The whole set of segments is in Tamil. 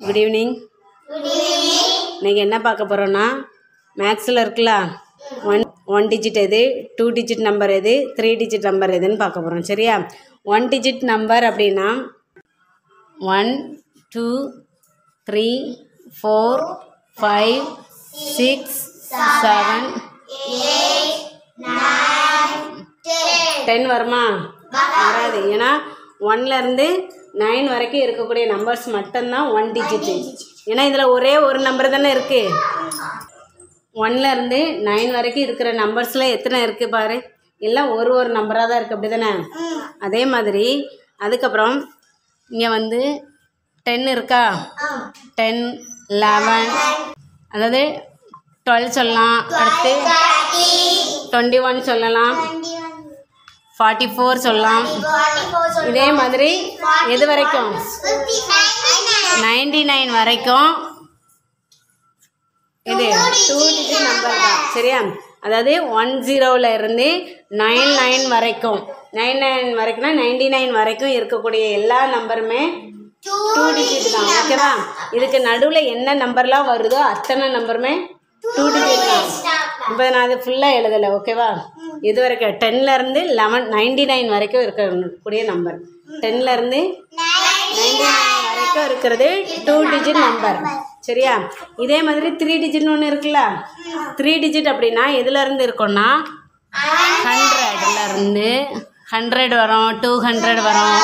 குட் ஈவினிங் இன்னைக்கு என்ன பார்க்க போகிறோன்னா மேக்ஸில் இருக்குல்ல ஒன் ஒன் டிஜிட் எது டூ டிஜிட் நம்பர் எது த்ரீ டிஜிட் நம்பர் எதுன்னு பார்க்க போகிறோம் சரியா ஒன் டிஜிட் நம்பர் அப்படின்னா one two three four five six seven ten வருமா வராது ஏன்னா ஒன்லேருந்து நைன் வரைக்கும் இருக்கக்கூடிய நம்பர்ஸ் மட்டும்தான் ஒன் டிஜிட்டு ஏன்னா இதில் ஒரே ஒரு நம்பர் தானே இருக்குது ஒன்லேருந்து நைன் வரைக்கும் இருக்கிற நம்பர்ஸில் எத்தனை இருக்குது பாரு எல்லாம் ஒரு ஒரு நம்பராக தான் இருக்குது அப்படி தானே அதே மாதிரி அதுக்கப்புறம் இங்கே வந்து டென் இருக்கா டென் லெவன் அதாவது டுவெல் சொல்லலாம் அடுத்து டுவெண்ட்டி ஒன் சொல்லலாம் ஃபார்ட்டி ஃபோர் சொல்லலாம் இதே மாதிரி எது வரைக்கும் நைன்டி நைன் வரைக்கும் இது டூ டிஜிட் நம்பர் தான் சரியா அதாவது ஒன் ஜீரோவில் இருந்து நைன் நைன் வரைக்கும் நைன் நைன் வரைக்கும்னா நைன்டி நைன் வரைக்கும் இருக்கக்கூடிய எல்லா நம்பருமே டூ டிஜிட் தான் ஓகேவா இதுக்கு நடுவில் என்ன நம்பர்லாம் வருதோ அத்தனை நம்பருமே டூ டிஜிட் தான் இப்போ நான் அது ஃபுல்லாக எழுதலை ஓகேவா இது வரைக்கும் டென்லேருந்து லெவன் நைன்டி நைன் வரைக்கும் இருக்கக்கூடிய நம்பர் டென்லேருந்து நைன்டி நைன் வரைக்கும் இருக்கிறது டூ டிஜிட் நம்பர் சரியா இதே மாதிரி த்ரீ டிஜிட்னு ஒன்று இருக்குல்ல த்ரீ டிஜிட் அப்படின்னா எதுலேருந்து இருக்கும்னா ஹண்ட்ரட்ல இருந்து ஹண்ட்ரட் வரும் டூ ஹண்ட்ரட் வரும்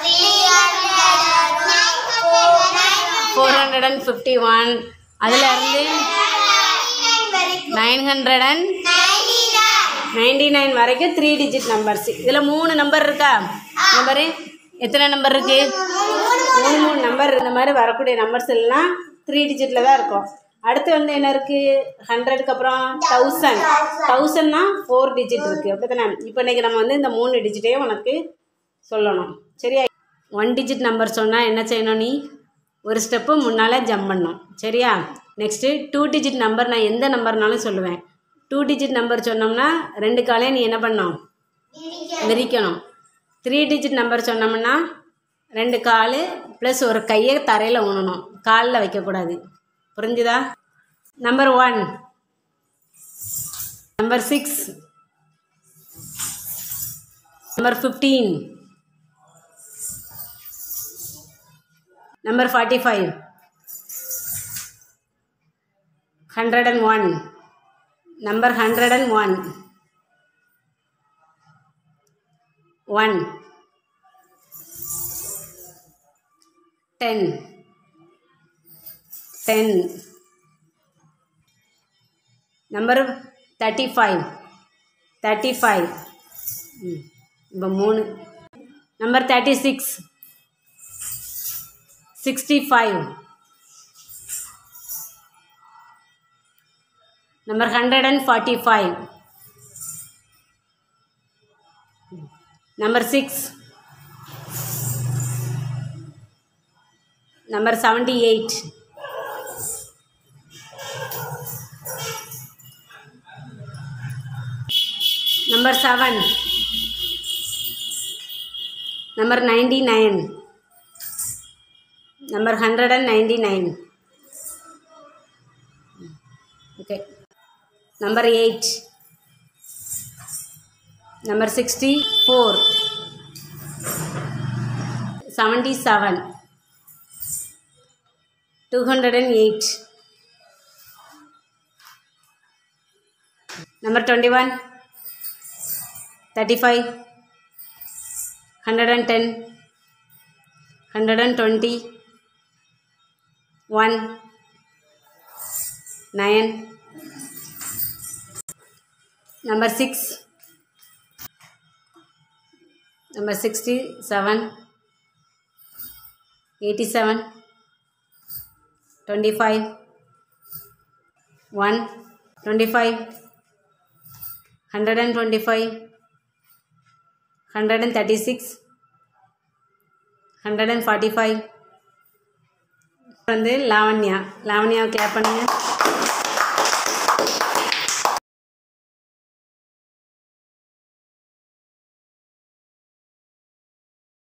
four hundred and fifty one அதில் இருந்து nine hundred and ninety nine வரைக்கும் த்ரீ டிஜிட் நம்பர்ஸ் இதில் மூணு நம்பர் இருக்கா நம்பரு எத்தனை நம்பர் இருக்கு மூணு மூணு நம்பர் இந்த மாதிரி வரக்கூடிய நம்பர்ஸ் எல்லாம் த்ரீ டிஜிட்டில் தான் இருக்கும் அடுத்து வந்து என்ன இருக்குது ஹண்ட்ரடுக்கு அப்புறம் தௌசண்ட் தௌசண்ட்னா ஃபோர் டிஜிட் இருக்குது அப்படி தானே இப்போ இன்றைக்கி நம்ம வந்து இந்த மூணு டிஜிட்டையும் உனக்கு சொல்லணும் சரியா ஒன் டிஜிட் நம்பர் சொன்னால் என்ன செய்யணும் நீ ஒரு ஸ்டெப்பு முன்னால் ஜம்ப் பண்ணணும் சரியா நெக்ஸ்ட்டு டூ டிஜிட் நம்பர் நான் எந்த நம்பர்னாலும் சொல்லுவேன் டூ டிஜிட் நம்பர் சொன்னோம்னா ரெண்டு காலையும் நீ என்ன பண்ணணும் விரிக்கணும் த்ரீ டிஜிட் நம்பர் சொன்னோம்னா ரெண்டு கால் ப்ளஸ் ஒரு கையை தரையில் ஊனணும் காலில் வைக்கக்கூடாது புரிஞ்சுதா number one number six number fifteen number forty five hundred and one number hundred and one one ten ten number thirty five thirty five இப்போ மூணு number thirty six sixty five number hundred and forty five number six number seventy eight number seven number ninety nine number hundred and ninety nine okay number eight number sixty four seventy seven two hundred and eight number twenty one thirty five hundred and ten hundred and twenty one nine number 6 number 67 87 25 1 25 125 136 145 வந்து லாவண்யா லாவண்யாவை கிளாப் பண்ணுங்க